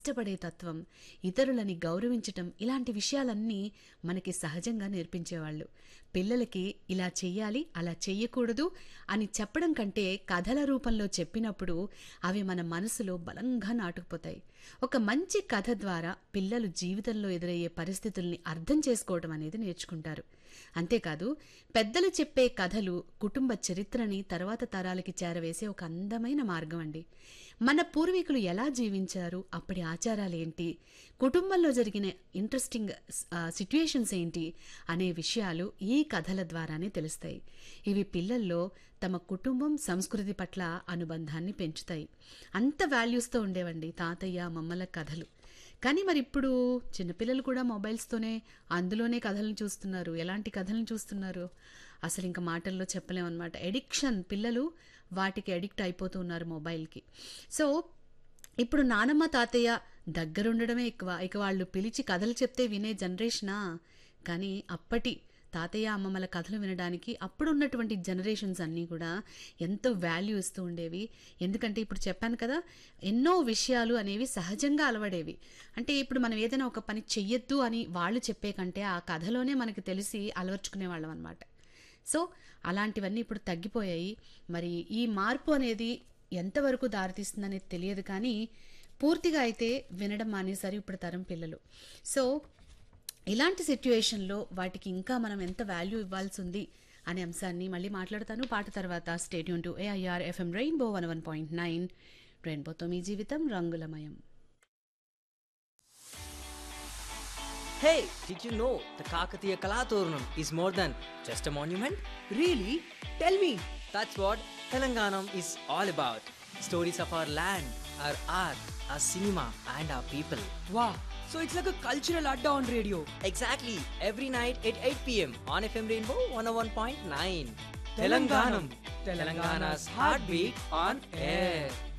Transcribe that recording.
ఇష్టపడే తత్వం ఇతరులని గౌరవించటం ఇలాంటి విషయాలన్నీ మనకి సహజంగా నేర్పించేవాళ్ళు పిల్లలకి ఇలా చెయ్యాలి అలా చెయ్యకూడదు అని చెప్పడం కంటే కథల రూపంలో చెప్పినప్పుడు అవి మన మనసులో బలంగా నాటుకుపోతాయి ఒక మంచి కథ ద్వారా పిల్లలు జీవితంలో ఎదురయ్యే పరిస్థితుల్ని అర్థం చేసుకోవడం అనేది నేర్చుకుంటారు అంతేకాదు పెద్దలు చెప్పే కథలు కుటుంబ చరిత్రని తర్వాత తరాలకి చేరవేసే ఒక అందమైన మార్గం అండి మన పూర్వీకులు ఎలా జీవించారు అప్పటి ఆచారాలు ఏంటి కుటుంబంలో జరిగిన ఇంట్రెస్టింగ్ సిట్యుయేషన్స్ ఏంటి అనే విషయాలు ఈ కథల ద్వారానే తెలుస్తాయి ఇవి పిల్లల్లో తమ కుటుంబం సంస్కృతి పట్ల అనుబంధాన్ని పెంచుతాయి అంత వాల్యూస్తో ఉండేవండి తాతయ్య మమ్మల కథలు కానీ మరి ఇప్పుడు చిన్నపిల్లలు కూడా మొబైల్స్తోనే అందులోనే కథలను చూస్తున్నారు ఎలాంటి కథలను చూస్తున్నారు అసలు ఇంకా మాటల్లో చెప్పలేమన్నమాట ఎడిక్షన్ పిల్లలు వాటికి అడిక్ట్ అయిపోతూ ఉన్నారు మొబైల్కి సో ఇప్పుడు నానమ్మ తాతయ్య దగ్గరుండడమే ఎక్కువ ఇక వాళ్ళు పిలిచి కథలు చెప్తే వినే జనరేషనా కానీ అప్పటి తాతయ్య అమ్మమ్మల కథలు వినడానికి అప్పుడు ఉన్నటువంటి జనరేషన్స్ అన్నీ కూడా ఎంతో వాల్యూ ఇస్తూ ఉండేవి ఎందుకంటే ఇప్పుడు చెప్పాను కదా ఎన్నో విషయాలు అనేవి సహజంగా అలవడేవి అంటే ఇప్పుడు మనం ఏదైనా ఒక పని చెయ్యొద్దు అని వాళ్ళు చెప్పే కంటే ఆ కథలోనే మనకి తెలిసి అలవర్చుకునే వాళ్ళం అనమాట సో అలాంటివన్నీ ఇప్పుడు తగ్గిపోయాయి మరి ఈ మార్పు అనేది ఎంతవరకు దారితీస్తుందనేది తెలియదు కానీ పూర్తిగా అయితే వినడం మానేసారు ఇప్పుడు తరం పిల్లలు సో ఇలాంటి సిట్యుయేషన్లో వాటికి ఇంకా మనం ఎంత వాల్యూ ఇవ్వాల్సి ఉంది అనే అంశాన్ని మళ్ళీ మాట్లాడతాను పాట తర్వాత stay tune to AIR FM rainbow one one point nine రెయిన్బోతో మీ జీవితం రంగులమయం Hey, did you know the Kakatiya Kalaturnam is more than just a monument? Really? Tell me. That's what Telanganam is all about. Stories of our land, our art, our cinema, and our people. Wow. So it's like a cultural adda on radio. Exactly, every night at 8 pm on FM Rainbow 101.9. Telanganam, Telangana's heartbeat on air.